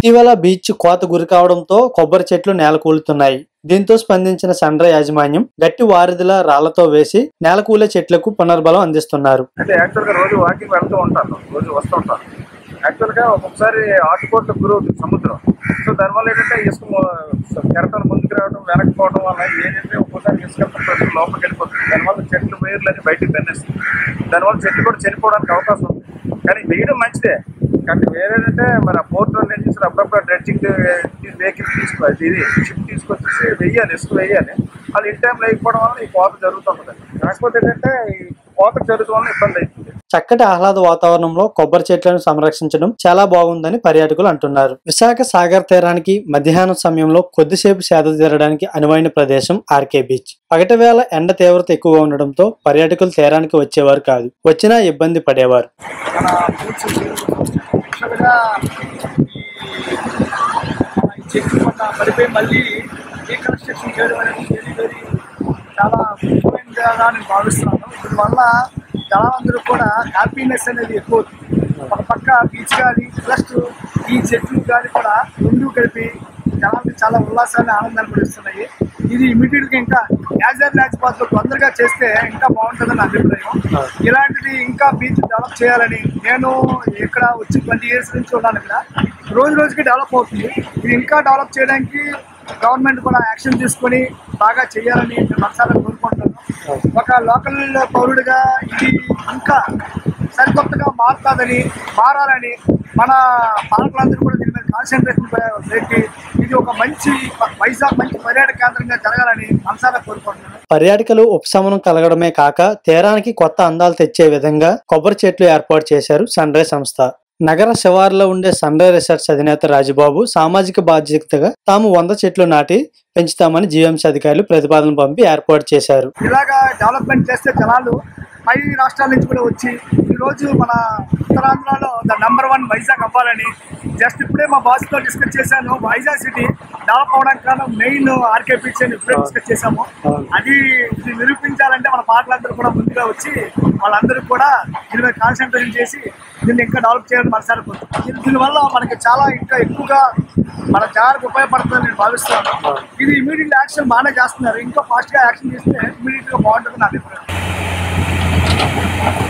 ఇటీవల బీచ్ కోత గురి కావడంతో కొబ్బరి చెట్లు నేలకూలుతున్నాయి దీంతో స్పందించిన సండ్ర యాజమాన్యం గట్టి వారిదిలా రాళ్లతో వేసి నేలకూలే చెట్లకు పునర్బలం అందిస్తున్నారు అంటే యాక్చువల్ గా రోజు వాకింగ్ వెళ్తూ ఉంటాను రోజు వస్తూ ఉంటాను యాక్చువల్ గా ఒక్కొక్కసారి ఆటుకోట్ల గురవుతుంది సముద్రం సో దానివల్ల ఏంటంటే ఇసుక మొ- కెరటాలు ముందుకు రావడం వెనక్కి పోవడం వల్ల ఏంటంటే ఒక్కోసారి ఇసుక ప్రస్తుతం లోపలికి వెళ్ళిపోతుంది దానివల్ల చెట్లు వేర్లని బయటికి తన్నేస్తుంది దానివల్ల చెట్లు కూడా చనిపోవడానికి అవకాశం ఉంది కానీ వేయడం మంచిదే కానీ వేరేంటే మరి ఆ పోర్ట్ వాళ్ళు ఏం చేస్తారు అప్పుడప్పుడు డ్రెడ్జింగ్ వెహికల్ తీసుకో ఇది షిప్ తీసుకొచ్చేసి వెయ్యాలి ఇసుక వెయ్యాలి వాళ్ళు ఇన్ టైం లేకపోవడం వల్ల ఈ కోత జరుగుతుంది కాకపోతే ఏంటంటే ఈ కోత జరగడం వల్ల ఇబ్బంది అవుతుంది చక్కటి ఆహ్లాద వాతావరణంలో కొబ్బరి చెట్లను సంరక్షించడం చాలా బాగుందని పర్యాటకులు అంటున్నారు విశాఖ సాగర్ తీరానికి మధ్యాహ్నం సమయంలో కొద్దిసేపు సేద తీరడానికి అనువైన ప్రదేశం ఆర్కే బీచ్ పగటి వేళ ఎండ తీవ్రత ఎక్కువగా ఉండడంతో పర్యాటకులు తీరానికి వచ్చేవారు కాదు వచ్చినా ఇబ్బంది పడేవారు మన బూట్స్ యాక్చువల్గా ఈ చెట్లు మొన్న పడిపోయి మళ్ళీ రీకన్స్ట్రక్షన్ చేయడం అనేది వెరీ వెరీ చాలా ముఖ్యమైనదిగా నేను భావిస్తున్నాను దీనివల్ల జనాలందరూ కూడా హ్యాపీనెస్ అనేది ఎక్కువ అవుతుంది ఒక పక్క బీచ్ కానీ ప్లస్ ఈ చెట్లు కానీ కూడా రెండు కలిపి జనాలకు చాలా ఉల్లాసాన్ని ఆనందాన్ని పడిస్తున్నాయి ఇది ఇమీడియట్ గా ఇంకా యాజర్ ల్యాచ్ పాత్ర తొందరగా చేస్తే ఇంకా బాగుంటుందని నా అభిప్రాయం ఇలాంటిది ఇంకా బీచ్ డెవలప్ చేయాలని నేను ఇక్కడ వచ్చి ట్వంటీ ఇయర్స్ నుంచి ఉన్నాను ఇక్కడ రోజు రోజుకి డెవలప్ అవుతుంది ఇది ఇంకా డెవలప్ చేయడానికి గవర్నమెంట్ కూడా యాక్షన్ తీసుకొని బాగా చేయాలని నేను మనసారా కోరుకుంటున్నాను ఒక లోకల్ పౌరుడిగా ఇది ఇంకా సరికొత్తగా మారుతుందని మారాలని మన పాలకులందరూ కూడా దీని మీద కాన్సన్ట్రేషన్ పెట్టి ఇది ఒక మంచి వైజాగ్ మంచి పర్యాటక కేంద్రంగా జరగాలని మనసారా కోరుకుంటున్నాను పర్యాటకులు ఉపశమనం కలగడమే కాక తీరానికి కొత్త అందాలు తెచ్చే విధంగా కొబ్బరి చెట్లు ఏర్పాటు చేశారు సన్ రైజ్ సంస్థ నగర శివారులో ఉండే సన్ రైజ్ రిసార్ట్స్ అధినేత రాజుబాబు సామాజిక బాధ్యతగా తాము వంద చెట్లు నాటి పెంచుతామని జీవీఎంసీ అధికారులు ప్రతిపాదన పంపి ఏర్పాటు చేశారు ఇలాగా డెవలప్మెంట్ చేస్తే జనాలు పై రాష్ట్రాల నుంచి కూడా వచ్చి ఈరోజు మన ఉత్తరాంధ్రలో ద నెంబర్ వన్ వైజాగ్ అవ్వాలని జస్ట్ ఇప్పుడే మా బాస్తో డిస్కస్ చేశాను వైజాగ్ సిటీ డెవలప్ అవడానికి కారణం మెయిన్ ఆర్కే బీచ్ అని ఇప్పుడే డిస్కస్ చేశాము అది ఇది నిరూపించాలంటే మన పాటలందరూ కూడా ముందుగా వచ్చి వాళ్ళందరూ కూడా దీని మీద కాన్సన్ట్రేషన్ చేసి దీన్ని ఇంకా డెవలప్ చేయాలని మనసారి కోరుతున్నాను. దీని- దీనివల్ల మనకి చాలా ఇంకా ఎక్కువగా మన జాగ్రత్త ఉపయోగపడుతుందని నేను భావిస్తున్నాను ఇది ఇమీడియట్ యాక్షన్ బాగానే చేస్తున్నారు ఇంకా ఫాస్ట్గా యాక్షన్ చేస్తే ఇమీడియట్గా బాగుంటుంది నా అభిప్రాయం